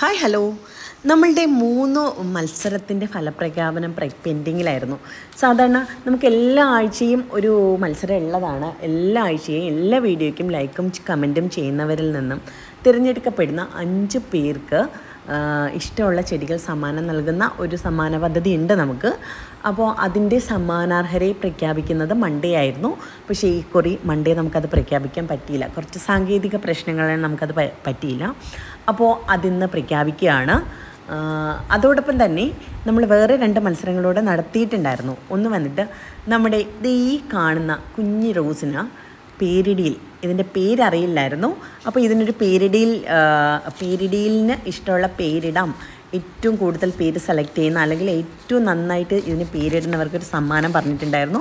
hi hello നമ്മളുടെ മൂന്ന് മത്സരത്തിൻ്റെ ഫലപ്രഖ്യാപനം പ്ര പെൻഡിങ്ങിലായിരുന്നു സാധാരണ നമുക്ക് എല്ലാ ആഴ്ചയും ഒരു മത്സരം ഉള്ളതാണ് എല്ലാ ആഴ്ചയും എല്ലാ വീഡിയോയ്ക്കും ലൈക്കും കമൻറ്റും ചെയ്യുന്നവരിൽ നിന്നും തിരഞ്ഞെടുക്കപ്പെടുന്ന അഞ്ച് പേർക്ക് ആ, ഇഷ്ടമുള്ള ചെടികൾ സമ്മാനം നൽകുന്ന ഒരു സമ്മാന പദ്ധതി ഉണ്ട് നമുക്ക് അപ്പോൾ അതിൻ്റെ സമ്മാനാർഹരെ പ്രഖ്യാപിക്കുന്നത് മൺഡേ ആയിരുന്നു പക്ഷേ ഈ കുറി മൺഡേ നമുക്കത് പ്രഖ്യാപിക്കാൻ പറ്റിയില്ല കുറച്ച് സാങ്കേതിക പ്രശ്നങ്ങളാണ് നമുക്കത് പ- പറ്റിയില്ല അപ്പോൾ അതിന്ന് പ്രഖ്യാപിക്കുകയാണ് ആ, അതോടൊപ്പം തന്നെ നമ്മൾ വേറെ രണ്ട് മത്സരങ്ങളൂടെ നടത്തിയിട്ടുണ്ടായിരുന്നു ഒന്ന് വന്നിട്ട് നമ്മുടെ ദേ ഈ കാണുന്ന കുഞ്ഞി റോസിന് പേരിടിയിൽ ഇതിൻ്റെ പേരറിയില്ലായിരുന്നു അപ്പോൾ ഇതിനൊരു പേരിടിയിൽ ആ, പേരിടിയിലിന് ഇഷ്ടമുള്ള പേരിടാം ഏറ്റവും കൂടുതൽ പേര് സെലക്ട് ചെയ്യുന്ന അല്ലെങ്കിൽ ഏറ്റവും നന്നായിട്ട് ഇതിന് പേരിടുന്നവർക്കൊരു സമ്മാനം പറഞ്ഞിട്ടുണ്ടായിരുന്നു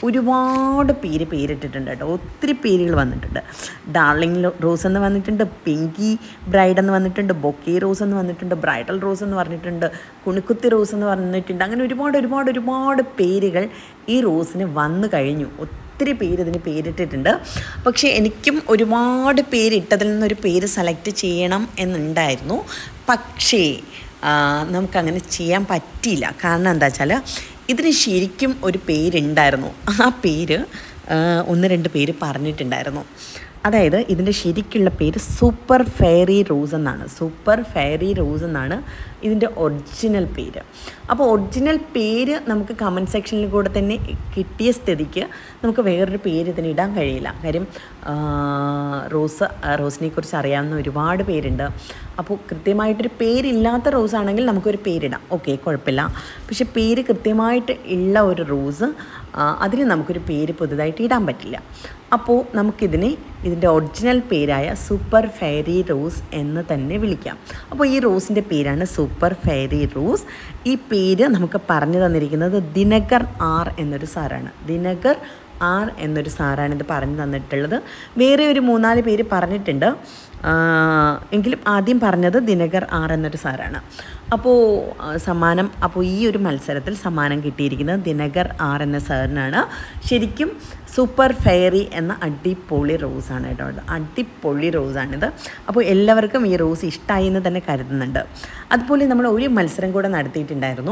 ഒരുപാട് പേര് പേരിട്ടിട്ടുണ്ട് കേട്ടോ ഒത്തിരി പേരുകൾ വന്നിട്ടുണ്ട് ഡാർലിംഗ് ലോ- റോസ് എന്ന് വന്നിട്ടുണ്ട് പിങ്കി ബ്രൈഡ് എന്ന് വന്നിട്ടുണ്ട് ബൊക്കെ റോസ് എന്ന് വന്നിട്ടുണ്ട് ബ്രൈഡൽ റോസ് എന്ന് പറഞ്ഞിട്ടുണ്ട് കുണിക്കുത്തി റോസ് എന്ന് പറഞ്ഞിട്ടുണ്ട് അങ്ങനെ ഒരുപാട് ഒരുപാട് ഒരുപാട് പേരുകൾ ഈ റോസിന് വന്നു കഴിഞ്ഞു ഒത്തിരി പേര് ഇതിന് പേരിട്ടിട്ടുണ്ട് പക്ഷേ എനിക്കും ഒരുപാട് പേരിട്ടതിൽ നിന്നൊരു പേര് സെലക്ട് ചെയ്യണം എന്നുണ്ടായിരുന്നു പക്ഷേ ആ, നമുക്കങ്ങനെ ചെയ്യാൻ പറ്റിയില്ല കാരണം എന്താ വെച്ചാൽ ഇതിന് ശരിക്കും ഒരു പേരുണ്ടായിരുന്നു ആ പേര് ആ, ഒന്ന് രണ്ട് പേര് പറഞ്ഞിട്ടുണ്ടായിരുന്നു അതായത് ഇതിൻ്റെ ശരിക്കുള്ള പേര് സൂപ്പർ ഫെയറി റോസ് എന്നാണ് സൂപ്പർ ഫെയറി റോസ് എന്നാണ് ഇതിൻ്റെ ഒറിജിനൽ പേര് അപ്പോൾ ഒറിജിനൽ പേര് നമുക്ക് കമൻറ്റ് സെക്ഷനിൽ കൂടെ തന്നെ കിട്ടിയ സ്ഥിതിക്ക് നമുക്ക് വേറൊരു പേര് ഇതിന് ഇടാൻ കഴിയില്ല കാര്യം ആ, റോസ് ആ, റോസിനെ കുറിച്ച് അറിയാവുന്ന ഒരുപാട് പേരുണ്ട് അപ്പോൾ കൃത്യമായിട്ടൊരു പേരില്ലാത്ത റോസ് ആണെങ്കിൽ നമുക്കൊരു പേരിടാം ഓക്കെ കുഴപ്പമില്ല പക്ഷെ പേര് കൃത്യമായിട്ട് ഉള്ള ഒരു റോസ് ആ, അതിന് നമുക്കൊരു പേര് പുതുതായിട്ട് ഇടാൻ പറ്റില്ല അപ്പോൾ നമുക്കിതിനെ ഇതിൻ്റെ ഒറിജിനൽ പേരായ സൂപ്പർ ഫെയറി റോസ് എന്ന് തന്നെ വിളിക്കാം അപ്പോൾ ഈ റോസിൻ്റെ പേരാണ് സൂപ്പർ ഫെയറി റോസ് ഈ പേര് നമുക്ക് പറഞ്ഞു തന്നിരിക്കുന്നത് ദിനകർ ആർ എന്നൊരു സാറാണ് ദിനകർ ആർ എന്നൊരു സാറാണ് ഇത് പറഞ്ഞു തന്നിട്ടുള്ളത് വേറെ ഒരു മൂന്നാല് പേര് പറഞ്ഞിട്ടുണ്ട് ആ, എങ്കിലും ആദ്യം പറഞ്ഞത് ദിനകർ ആർ എന്നൊരു സാറാണ് അപ്പോൾ ആ, സമ്മാനം അപ്പോൾ ഈ ഒരു മത്സരത്തിൽ സമ്മാനം കിട്ടിയിരിക്കുന്നത് ദിനകർ ആർ എന്ന സാറിനാണ് ശരിക്കും സൂപ്പർ ഫെയറി എന്ന അടിപൊളി റോസാണ് കേട്ടോ ഇത് അടിപൊളി റോസാണിത് അപ്പോൾ എല്ലാവർക്കും ഈ റോസ് ഇഷ്ടമായി എന്ന് തന്നെ കരുതുന്നുണ്ട് അതുപോലെ നമ്മൾ ഒരു മത്സരം കൂടെ നടത്തിയിട്ടുണ്ടായിരുന്നു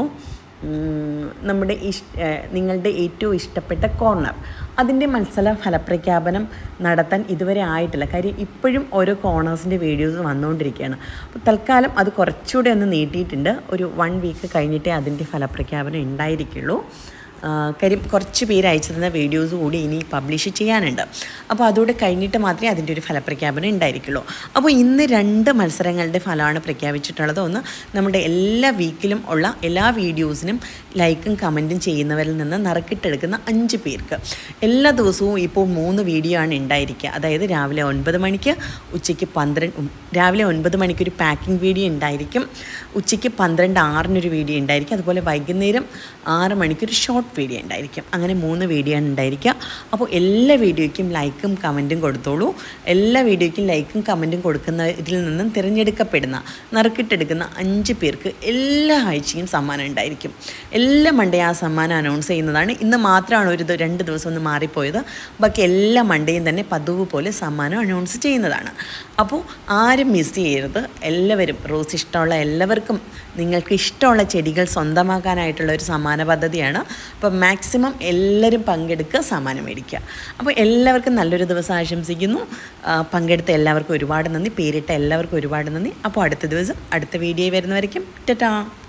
ഉം, നമ്മുടെ ഇഷ് ഏഹ് നിങ്ങളുടെ ഏറ്റവും ഇഷ്ടപ്പെട്ട കോർണർ അതിൻ്റെ മത്സര ഫലപ്രഖ്യാപനം നടത്താൻ ഇതുവരെ ആയിട്ടില്ല കാര്യം ഇപ്പോഴും ഓരോ കോർണേഴ്സിൻ്റെ വീഡിയോസ് വന്നുകൊണ്ടിരിക്കുകയാണ് അപ്പോൾ തൽക്കാലം അത് കുറച്ചുകൂടെ ഒന്ന് നീട്ടിയിട്ടുണ്ട് ഒരു വൺ വീക്ക് കഴിഞ്ഞിട്ടേ അതിൻ്റെ ഫലപ്രഖ്യാപനം ഉണ്ടായിരിക്കുള്ളൂ ആ, കാര്യം കുറച്ച് പേര് അയച്ചു തന്ന വീഡിയോസ് കൂടി ഇനി പബ്ലിഷ് ചെയ്യാനുണ്ട് അപ്പോൾ അതോടെ കഴിഞ്ഞിട്ട് മാത്രമേ അതിൻ്റെ ഒരു ഫലപ്രഖ്യാപനം ഉണ്ടായിരിക്കുള്ളൂ അപ്പോൾ ഇന്ന് രണ്ട് മത്സരങ്ങളുടെ ഫലമാണ് പ്രഖ്യാപിച്ചിട്ടുള്ളത് ഒന്ന് നമ്മുടെ എല്ലാ വീക്കിലും ഉള്ള എല്ലാ വീഡിയോസിനും ലൈക്കും കമൻറ്റും ചെയ്യുന്നവരിൽ നിന്ന് നറുക്കിട്ടെടുക്കുന്ന അഞ്ച് പേർക്ക് എല്ലാ ദിവസവും ഇപ്പോൾ മൂന്ന് വീഡിയോ ആണ് ഉണ്ടായിരിക്കുക അതായത് രാവിലെ ഒൻപത് മണിക്ക് ഉച്ചയ്ക്ക് പന്ത്രണ്ട് ഉം, രാവിലെ ഒൻപത് മണിക്ക് ഒരു പാക്കിംഗ് വീഡിയോ ഉണ്ടായിരിക്കും ഉച്ചയ്ക്ക് പന്ത്രണ്ട് ആറിനൊരു വീഡിയോ ഉണ്ടായിരിക്കും അതുപോലെ വൈകുന്നേരം ആറ് മണിക്കൊരു ഷോർട്ട് വീഡിയോ ഉണ്ടായിരിക്കും അങ്ങനെ മൂന്ന് വീഡിയോ ആണ് ഉണ്ടായിരിക്കുക അപ്പോൾ എല്ലാ വീഡിയോയ്ക്കും ലൈക്കും കമൻറ്റും കൊടുത്തോളൂ എല്ലാ വീഡിയോയ്ക്കും ലൈക്കും കമൻറ്റും കൊടുക്കുന്നതിൽ നിന്നും തിരഞ്ഞെടുക്കപ്പെടുന്ന നറുക്കിട്ടെടുക്കുന്ന അഞ്ച് പേർക്ക് എല്ലാ ആഴ്ചയും സമ്മാനം ഉണ്ടായിരിക്കും എല്ലാ മൺഡേ ആ സമ്മാനം അനൗൺസ് ചെയ്യുന്നതാണ് ഇന്ന് മാത്രമാണ് ഒരു ദി- രണ്ട് ദിവസം ഒന്ന് മാറിപ്പോയത് ബാക്കി എല്ലാ മൺഡേയും തന്നെ പതിവ് പോലെ സമ്മാനം അനൗൺസ് ചെയ്യുന്നതാണ് അപ്പോൾ ആരും മിസ് ചെയ്യരുത് എല്ലാവരും റോസ് ഇഷ്ടമുള്ള എല്ലാവർക്കും നിങ്ങൾക്ക് ഇഷ്ടമുള്ള ചെടികൾ സ്വന്തമാക്കാനായിട്ടുള്ള ഒരു സമ്മാന പദ്ധതിയാണ് അപ്പോൾ മാക്സിമം എല്ലാവരും പങ്കെടുക്കുക സമ്മാനം മേടിക്കുക അപ്പോൾ എല്ലാവർക്കും നല്ലൊരു ദിവസം ആശംസിക്കുന്നു ആ, പങ്കെടുത്ത എല്ലാവർക്കും ഒരുപാട് നന്ദി പേരിട്ട എല്ലാവർക്കും ഒരുപാട് നന്ദി അപ്പോൾ അടുത്ത ദിവസം അടുത്ത വീഡിയോ വരുന്നവരേക്കും ടാ